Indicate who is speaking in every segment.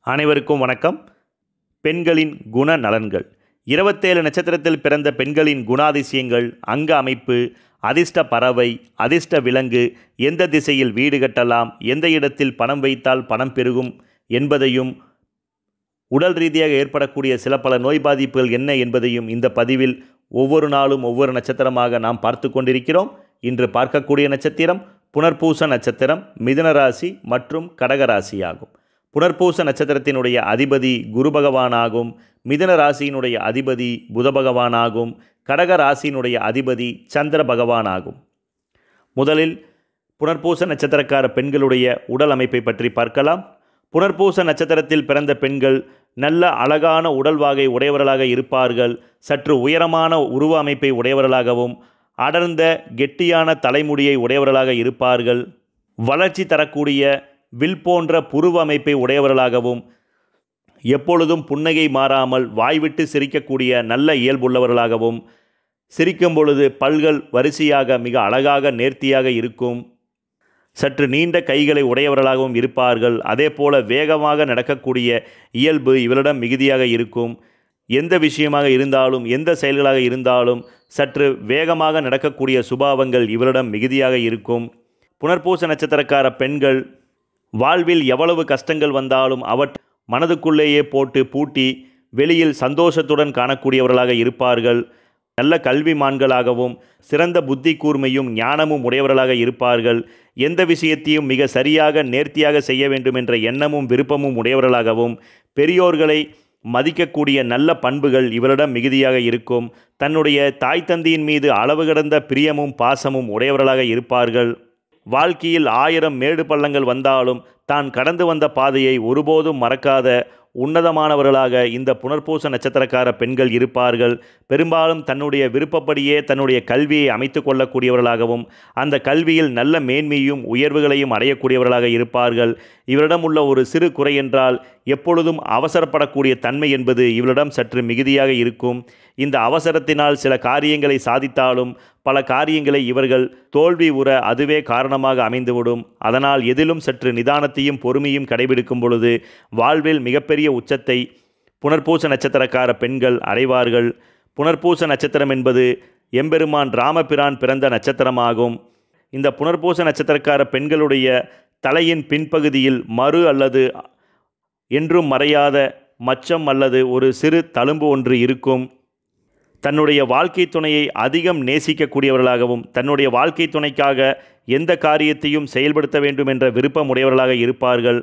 Speaker 1: அனைவருக்கும் வணக்கம் பெண்களின் குண நலன்கள் இருபத்தேழு நட்சத்திரத்தில் பிறந்த பெண்களின் குணாதிசயங்கள் அங்க அமைப்பு அதிர்ஷ்ட பறவை அதிர்ஷ்ட விலங்கு எந்த திசையில் வீடு கட்டலாம் எந்த இடத்தில் பணம் வைத்தால் பணம் பெருகும் என்பதையும் உடல் ரீதியாக ஏற்படக்கூடிய சில பல நோய் பாதிப்புகள் என்ன என்பதையும் இந்த பதிவில் ஒவ்வொரு நாளும் ஒவ்வொரு நட்சத்திரமாக நாம் பார்த்து கொண்டிருக்கிறோம் இன்று பார்க்கக்கூடிய நட்சத்திரம் புனர்பூச நட்சத்திரம் மிதுன ராசி மற்றும் கடக ராசி ஆகும் புனர்பூச நட்சத்திரத்தினுடைய அதிபதி குரு பகவானாகும் மிதுன ராசியினுடைய அதிபதி புத பகவானாகும் கடக ராசியினுடைய அதிபதி சந்திர பகவானாகும் முதலில் புனர்பூச நட்சத்திரக்கார பெண்களுடைய உடல் அமைப்பை பற்றி பார்க்கலாம் புனர்பூச நட்சத்திரத்தில் பிறந்த பெண்கள் நல்ல அழகான உடல்வாகை உடையவர்களாக இருப்பார்கள் சற்று உயரமான உருவ அமைப்பை உடையவர்களாகவும் அடர்ந்த கெட்டியான தலைமுடியை உடையவர்களாக இருப்பார்கள் வளர்ச்சி தரக்கூடிய வில் போன்ற புருவ அமைப்பை உடையவர்களாகவும் எப்பொழுதும் புன்னகை மாறாமல் வாய்விட்டு சிரிக்கக்கூடிய நல்ல இயல்புள்ளவர்களாகவும் சிரிக்கும் பொழுது பல்கள் வரிசையாக மிக அழகாக நேர்த்தியாக இருக்கும் சற்று நீண்ட கைகளை உடையவர்களாகவும் இருப்பார்கள் அதே போல வேகமாக நடக்கக்கூடிய இயல்பு இவரிடம் மிகுதியாக இருக்கும் எந்த விஷயமாக இருந்தாலும் எந்த செயல்களாக இருந்தாலும் சற்று வேகமாக நடக்கக்கூடிய சுபாவங்கள் இவரிடம் மிகுதியாக இருக்கும் புனர்பூச நட்சத்திரக்கார பெண்கள் வாழ்வில் எவ்வளவு கஷ்டங்கள் வந்தாலும் அவற்றை மனதுக்குள்ளேயே போட்டு பூட்டி வெளியில் சந்தோஷத்துடன் காணக்கூடியவர்களாக இருப்பார்கள் நல்ல கல்விமான்களாகவும் சிறந்த புத்தி கூர்மையும் ஞானமும் உடையவர்களாக இருப்பார்கள் எந்த விஷயத்தையும் மிக சரியாக நேர்த்தியாக செய்ய வேண்டும் என்ற எண்ணமும் விருப்பமும் உடையவர்களாகவும் பெரியோர்களை மதிக்கக்கூடிய நல்ல பண்புகள் இவரிடம் மிகுதியாக இருக்கும் தன்னுடைய தாய் தந்தையின் மீது அளவு கடந்த பிரியமும் பாசமும் உடையவர்களாக இருப்பார்கள் வாழ்க்கையில் ஆயிரம் மேடு பள்ளங்கள் வந்தாலும் தான் கடந்து வந்த பாதையை ஒருபோதும் மறக்காத உன்னதமானவர்களாக இந்த புனர்பூச நட்சத்திரக்கார பெண்கள் இருப்பார்கள் பெரும்பாலும் தன்னுடைய விருப்பப்படியே தன்னுடைய கல்வியை அமைத்து கொள்ளக்கூடியவர்களாகவும் அந்த கல்வியில் நல்ல மேன்மையும் உயர்வுகளையும் அடையக்கூடியவர்களாக இருப்பார்கள் இவரிடம் உள்ள ஒரு சிறு குறை என்றால் எப்பொழுதும் அவசரப்படக்கூடிய தன்மை என்பது இவரிடம் சற்று மிகுதியாக இருக்கும் இந்த அவசரத்தினால் சில காரியங்களை சாதித்தாலும் பல காரியங்களை இவர்கள் தோல்வி உற அதுவே காரணமாக அமைந்துவிடும் அதனால் எதிலும் சற்று நிதானத்தையும் பொறுமையும் கடைபிடிக்கும் பொழுது வாழ்வில் மிகப்பெரிய உச்சத்தை புனர்பூச நட்சத்திரக்கார பெண்கள் அடைவார்கள் புனர்பூச நட்சத்திரம் என்பது எம்பெருமான் ராமபிரான் பிறந்த நட்சத்திரமாகும் இந்த புனர்பூச நட்சத்திரக்கார பெண்களுடைய தலையின் பின்பகுதியில் மறு அல்லது என்றும் மறையாத மச்சம் அல்லது ஒரு சிறு தழும்பு ஒன்று இருக்கும் தன்னுடைய வாழ்க்கை துணையை அதிகம் நேசிக்கக்கூடியவர்களாகவும் தன்னுடைய வாழ்க்கை துணைக்காக எந்த காரியத்தையும் செயல்படுத்த வேண்டும் என்ற விருப்பம் உடையவர்களாக இருப்பார்கள்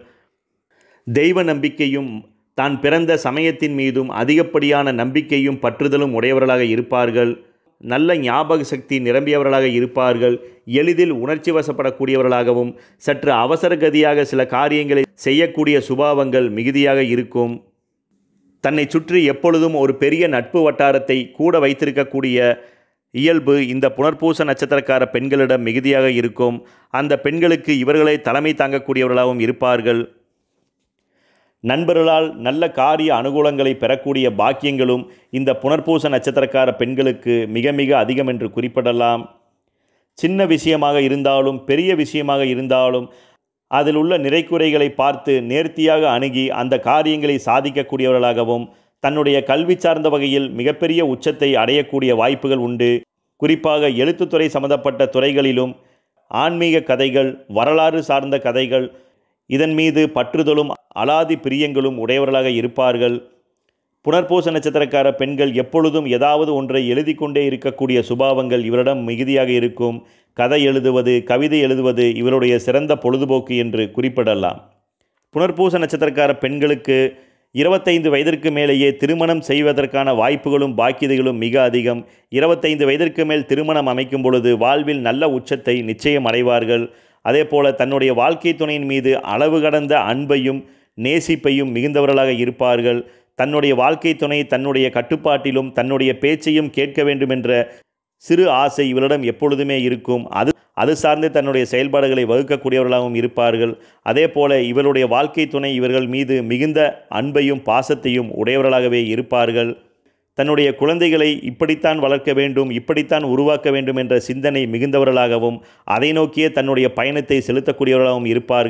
Speaker 1: தெய்வ நம்பிக்கையும் தான் பிறந்த சமயத்தின் மீதும் அதிகப்படியான நம்பிக்கையும் பற்றுதலும் உடையவர்களாக இருப்பார்கள் நல்ல ஞாபக சக்தி நிரம்பியவர்களாக இருப்பார்கள் எளிதில் உணர்ச்சி வசப்படக்கூடியவர்களாகவும் சற்று அவசரகதியாக சில காரியங்களை செய்யக்கூடிய சுபாவங்கள் மிகுதியாக இருக்கும் தன்னை சுற்றி எப்பொழுதும் ஒரு பெரிய நட்பு வட்டாரத்தை கூட வைத்திருக்கக்கூடிய இயல்பு இந்த புனர்பூச நட்சத்திரக்கார பெண்களிடம் மிகுதியாக இருக்கும் அந்த பெண்களுக்கு இவர்களை தலைமை தாங்கக்கூடியவர்களாகவும் இருப்பார்கள் நண்பர்களால் நல்ல காரிய அனுகூலங்களை பெறக்கூடிய பாக்கியங்களும் இந்த புனர்பூச நட்சத்திரக்கார பெண்களுக்கு மிக மிக அதிகம் என்று குறிப்பிடலாம் சின்ன விஷயமாக இருந்தாலும் பெரிய விஷயமாக இருந்தாலும் அதில் உள்ள நிறைக்குறைகளை பார்த்து நேர்த்தியாக அணுகி அந்த காரியங்களை சாதிக்கக்கூடியவர்களாகவும் தன்னுடைய கல்வி சார்ந்த வகையில் மிகப்பெரிய உச்சத்தை அடையக்கூடிய வாய்ப்புகள் உண்டு குறிப்பாக எழுத்துத்துறை சம்பந்தப்பட்ட துறைகளிலும் ஆன்மீக கதைகள் வரலாறு சார்ந்த கதைகள் இதன் மீது பற்றுதலும் அலாதி பிரியங்களும் உடையவர்களாக இருப்பார்கள் புனர்பூச நட்சத்திரக்கார பெண்கள் எப்பொழுதும் ஏதாவது ஒன்றை எழுதி கொண்டே இருக்கக்கூடிய சுபாவங்கள் இவரிடம் மிகுதியாக இருக்கும் கதை எழுதுவது கவிதை எழுதுவது இவருடைய சிறந்த பொழுதுபோக்கு என்று குறிப்பிடலாம் புனர்பூச நட்சத்திரக்கார பெண்களுக்கு இருபத்தைந்து வயதிற்கு மேலேயே திருமணம் செய்வதற்கான வாய்ப்புகளும் பாக்கியதைகளும் மிக அதிகம் இருபத்தைந்து வயதிற்கு மேல் திருமணம் அமைக்கும் பொழுது வாழ்வில் நல்ல உச்சத்தை நிச்சயம் அடைவார்கள் அதே போல தன்னுடைய வாழ்க்கை துணையின் மீது அளவு கடந்த அன்பையும் நேசிப்பையும் மிகுந்தவர்களாக இருப்பார்கள் தன்னுடைய வாழ்க்கை துணை தன்னுடைய கட்டுப்பாட்டிலும் தன்னுடைய பேச்சையும் கேட்க வேண்டும் என்ற சிறு ஆசை இவரிடம் எப்பொழுதுமே இருக்கும் அது அது சார்ந்து தன்னுடைய செயல்பாடுகளை வகுக்கக்கூடியவர்களாகவும் இருப்பார்கள் அதே போல இவருடைய வாழ்க்கை துணை இவர்கள் மீது மிகுந்த அன்பையும் பாசத்தையும் உடையவர்களாகவே இருப்பார்கள் தன்னுடைய குழந்தைகளை இப்படித்தான் வளர்க்க வேண்டும் இப்படித்தான் உருவாக்க வேண்டும் என்ற சிந்தனை மிகுந்தவர்களாகவும் அதை நோக்கியே தன்னுடைய பயணத்தை செலுத்தக்கூடியவர்களாகவும் இருப்பார்கள்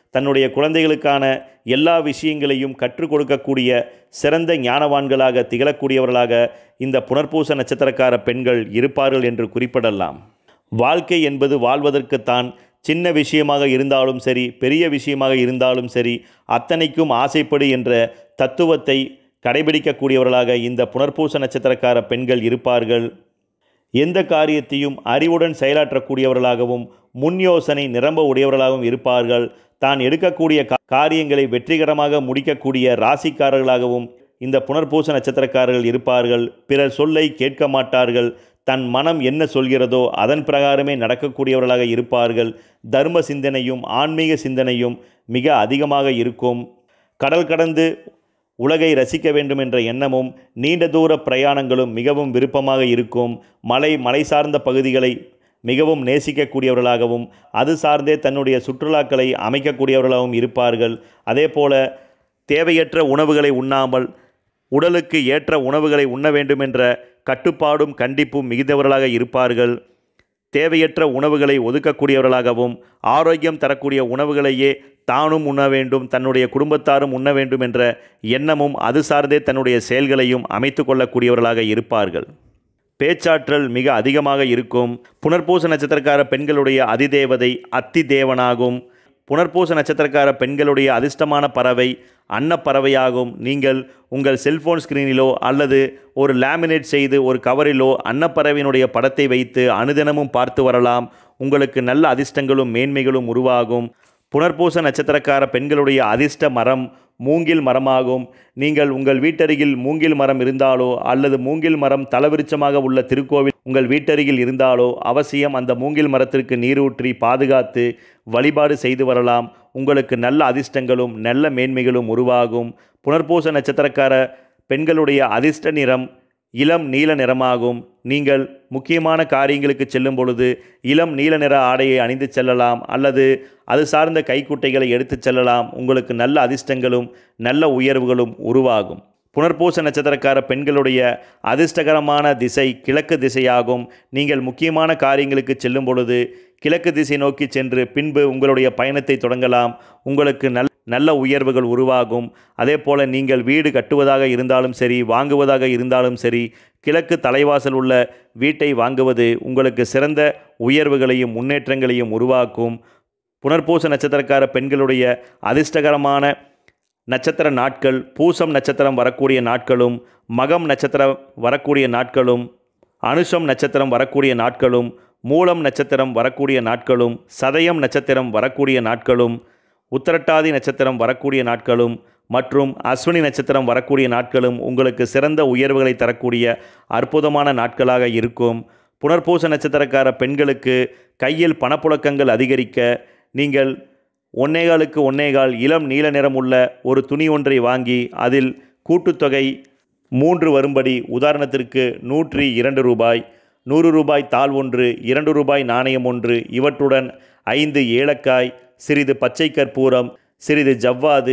Speaker 1: தன்னுடைய குழந்தைகளுக்கான எல்லா விஷயங்களையும் கற்றுக் கொடுக்கக்கூடிய சிறந்த ஞானவான்களாக திகழக்கூடியவர்களாக இந்த புனர்பூச நட்சத்திரக்கார பெண்கள் இருப்பார்கள் என்று குறிப்பிடலாம் வாழ்க்கை என்பது வாழ்வதற்குத்தான் சின்ன விஷயமாக இருந்தாலும் சரி பெரிய விஷயமாக இருந்தாலும் சரி அத்தனைக்கும் ஆசைப்படு என்ற தத்துவத்தை கடைபிடிக்கக்கூடியவர்களாக இந்த புனர்பூச நட்சத்திரக்கார பெண்கள் இருப்பார்கள் எந்த காரியத்தையும் அறிவுடன் செயலாற்றக்கூடியவர்களாகவும் முன் யோசனை நிரம்ப உடையவர்களாகவும் இருப்பார்கள் தான் எடுக்கக்கூடிய கா- காரியங்களை வெற்றிகரமாக முடிக்கக்கூடிய ராசிக்காரர்களாகவும் இந்த புனர்பூச நட்சத்திரக்காரர்கள் இருப்பார்கள் பிறர் சொல்லை கேட்க மாட்டார்கள் தன் மனம் என்ன சொல்கிறதோ அதன் பிரகாரமே நடக்கக்கூடியவர்களாக இருப்பார்கள் தர்ம சிந்தனையும் ஆன்மீக சிந்தனையும் மிக அதிகமாக இருக்கும் கடல் கடந்து உலகை ரசிக்க வேண்டும் என்ற எண்ணமும் நீண்ட தூர பிரயாணங்களும் மிகவும் விருப்பமாக இருக்கும் மலை மலை சார்ந்த பகுதிகளை மிகவும் நேசிக்கக்கூடியவர்களாகவும் அது சார்ந்தே தன்னுடைய சுற்றுலாக்களை அமைக்கக்கூடியவர்களாகவும் இருப்பார்கள் அதே போல தேவையற்ற உணவுகளை உண்ணாமல் உடலுக்கு ஏற்ற உணவுகளை உண்ண வேண்டும் என்ற கட்டுப்பாடும் கண்டிப்பும் மிகுந்தவர்களாக இருப்பார்கள் தேவையற்ற உணவுகளை ஒதுக்கக்கூடியவர்களாகவும் ஆரோக்கியம் தரக்கூடிய உணவுகளையே தானும் உண்ண வேண்டும் தன்னுடைய குடும்பத்தாரும் உண்ண வேண்டும் என்ற எண்ணமும் அது சார்ந்தே தன்னுடைய செயல்களையும் அமைத்து கொள்ளக்கூடியவர்களாக இருப்பார்கள் பேச்சாற்றல் மிக அதிகமாக இருக்கும் புனர்பூச நட்சத்திரக்கார பெண்களுடைய அதிதேவதை அத்தி தேவனாகும் புனர்பூச நட்சத்திரக்கார பெண்களுடைய அதிர்ஷ்டமான பறவை அன்னப்பறவையாகும் நீங்கள் உங்கள் செல்போன் ஸ்கிரீனிலோ அல்லது ஒரு லேமினேட் செய்து ஒரு கவரிலோ அன்னப்பறவையினுடைய படத்தை வைத்து அனுதினமும் பார்த்து வரலாம் உங்களுக்கு நல்ல அதிர்ஷ்டங்களும் மேன்மைகளும் உருவாகும் புனர்பூச நட்சத்திரக்கார பெண்களுடைய அதிர்ஷ்ட மரம் மூங்கில் மரமாகும் நீங்கள் உங்கள் வீட்டருகில் மூங்கில் மரம் இருந்தாலோ அல்லது மூங்கில் மரம் தலவிருச்சமாக உள்ள திருக்கோவில் உங்கள் வீட்டருகில் இருந்தாலோ அவசியம் அந்த மூங்கில் மரத்திற்கு நீரூற்றி பாதுகாத்து வழிபாடு செய்து வரலாம் உங்களுக்கு நல்ல அதிர்ஷ்டங்களும் நல்ல மேன்மைகளும் உருவாகும் புனர்பூச நட்சத்திரக்கார பெண்களுடைய அதிர்ஷ்ட நிறம் இளம் நீல நிறமாகும் நீங்கள் முக்கியமான காரியங்களுக்கு செல்லும் பொழுது இளம் நீல நிற ஆடையை அணிந்து செல்லலாம் அல்லது அது சார்ந்த கைக்குட்டைகளை எடுத்துச் செல்லலாம் உங்களுக்கு நல்ல அதிர்ஷ்டங்களும் நல்ல உயர்வுகளும் உருவாகும் புனர்பூச நட்சத்திரக்கார பெண்களுடைய அதிர்ஷ்டகரமான திசை கிழக்கு திசையாகும் நீங்கள் முக்கியமான காரியங்களுக்கு செல்லும் பொழுது கிழக்கு திசை நோக்கி சென்று பின்பு உங்களுடைய பயணத்தை தொடங்கலாம் உங்களுக்கு நல் நல்ல உயர்வுகள் உருவாகும் அதே போல் நீங்கள் வீடு கட்டுவதாக இருந்தாலும் சரி வாங்குவதாக இருந்தாலும் சரி கிழக்கு தலைவாசல் உள்ள வீட்டை வாங்குவது உங்களுக்கு சிறந்த உயர்வுகளையும் முன்னேற்றங்களையும் உருவாக்கும் புனர்பூச நட்சத்திரக்கார பெண்களுடைய அதிர்ஷ்டகரமான நட்சத்திர நாட்கள் பூசம் நட்சத்திரம் வரக்கூடிய நாட்களும் மகம் நட்சத்திரம் வரக்கூடிய நாட்களும் அனுஷம் நட்சத்திரம் வரக்கூடிய நாட்களும் மூலம் நட்சத்திரம் வரக்கூடிய நாட்களும் சதயம் நட்சத்திரம் வரக்கூடிய நாட்களும் உத்திரட்டாதி நட்சத்திரம் வரக்கூடிய நாட்களும் மற்றும் அஸ்வினி நட்சத்திரம் வரக்கூடிய நாட்களும் உங்களுக்கு சிறந்த உயர்வுகளை தரக்கூடிய அற்புதமான நாட்களாக இருக்கும் புனர்பூச நட்சத்திரக்கார பெண்களுக்கு கையில் பணப்புழக்கங்கள் அதிகரிக்க நீங்கள் ஒன்னேகாலுக்கு ஒன்னேகால் இளம் நீல நிறம் உள்ள ஒரு துணி ஒன்றை வாங்கி அதில் கூட்டுத்தொகை மூன்று வரும்படி உதாரணத்திற்கு நூற்றி இரண்டு ரூபாய் நூறு ரூபாய் தாள் ஒன்று இரண்டு ரூபாய் நாணயம் ஒன்று இவற்றுடன் ஐந்து ஏலக்காய் சிறிது பச்சை கற்பூரம் சிறிது ஜவ்வாது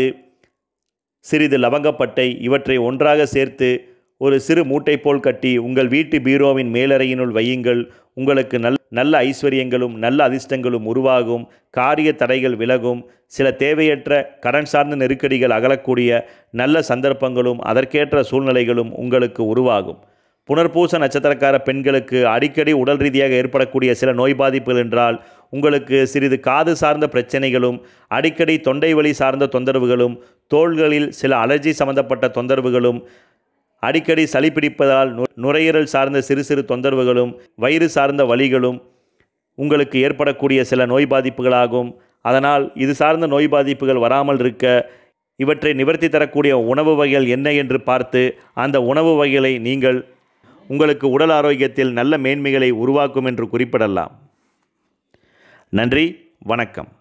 Speaker 1: சிறிது லவங்கப்பட்டை இவற்றை ஒன்றாக சேர்த்து ஒரு சிறு மூட்டை போல் கட்டி உங்கள் வீட்டு பீரோவின் மேலறையினுள் வையுங்கள் உங்களுக்கு நல் நல்ல ஐஸ்வர்யங்களும் நல்ல அதிர்ஷ்டங்களும் உருவாகும் காரிய தடைகள் விலகும் சில தேவையற்ற கடன் சார்ந்த நெருக்கடிகள் அகலக்கூடிய நல்ல சந்தர்ப்பங்களும் அதற்கேற்ற சூழ்நிலைகளும் உங்களுக்கு உருவாகும் புனர்பூச நட்சத்திரக்கார பெண்களுக்கு அடிக்கடி உடல் ரீதியாக ஏற்படக்கூடிய சில நோய் பாதிப்புகள் என்றால் உங்களுக்கு சிறிது காது சார்ந்த பிரச்சனைகளும் அடிக்கடி தொண்டை வலி சார்ந்த தொந்தரவுகளும் தோள்களில் சில அலர்ஜி சம்பந்தப்பட்ட தொந்தரவுகளும் அடிக்கடி சளி பிடிப்பதால் நு- நுரையீரல் சார்ந்த சிறு சிறு தொந்தரவுகளும் வயிறு சார்ந்த வலிகளும் உங்களுக்கு ஏற்படக்கூடிய சில நோய் பாதிப்புகளாகும் அதனால் இது சார்ந்த நோய் பாதிப்புகள் வராமல் இருக்க இவற்றை நிவர்த்தி தரக்கூடிய உணவு வகைகள் என்ன என்று பார்த்து அந்த உணவு வகைகளை நீங்கள் உங்களுக்கு உடல் ஆரோக்கியத்தில் நல்ல மேன்மைகளை உருவாக்கும் என்று குறிப்பிடலாம் நன்றி வணக்கம்